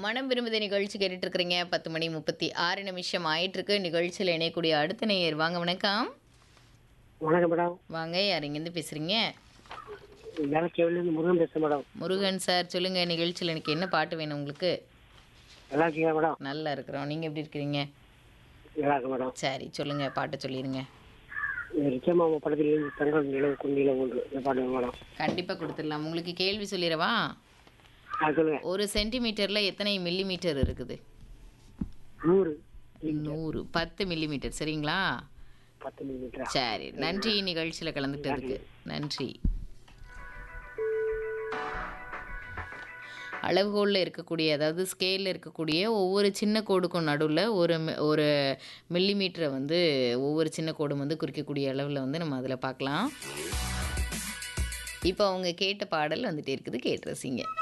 மனம் விரும்புத நிகழ்ச்சி கேட்டுட்டு இருக்கிறீங்க பத்து மணி முப்பத்தி ஆறு நிமிஷம் ஆயிட்டு இருக்கு நிகழ்ச்சியில் இணையக்கூடிய அடுத்த நேயர் வாங்க வணக்கம் வணக்கம் மேடம் வாங்க யார் இங்கேருந்து பேசுறீங்க வேலைச்சேவிலேருந்து முருகன் பேசுகிறேன் மேடம் முருகன் சார் சொல்லுங்க நிகழ்ச்சியில் எனக்கு என்ன பாட்டு வேணும் உங்களுக்கு நல்லா இருக்கீங்களா மேடம் நல்லா இருக்கிறோம் நீங்க எப்படி இருக்கிறீங்க நல்லா இருக்கு மேடம் சரி சொல்லுங்க பாட்டு சொல்லிடுங்க ரிச்சமாமா படத்துலேருந்து தங்கள் நிலவு குண்டில ஒன்று இந்த பாட்டு மேடம் கண்டிப்பா கொடுத்துடலாம் உங்களுக்கு கேள்வி சொல்லிடவா ஆ சொல்லுங்க ஒரு சென்டிமீட்டர்ல எத்தனை மில்லி மீட்டர் இருக்குது நூறு நூறு பத்து மில்லி மீட்டர் சரிங்களா பத்து மில்லிமீட்டரா சரி நன்றி நிகழ்ச்சியில் கலந்துக்கிட்டதுக்கு நன்றி அளவுகோலில் இருக்கக்கூடிய அதாவது ஸ்கேலில் இருக்கக்கூடிய ஒவ்வொரு சின்ன கோடுக்கும் நடுவில் ஒரு மி- ஒரு மில்லிமீட்டரை வந்து ஒவ்வொரு சின்ன கோடும் வந்து குறிக்கக்கூடிய அளவில் வந்து நம்ம அதில் பார்க்கலாம் இப்போ அவங்க கேட்ட பாடல் வந்துட்டே இருக்குது கேட்டு ரசிங்க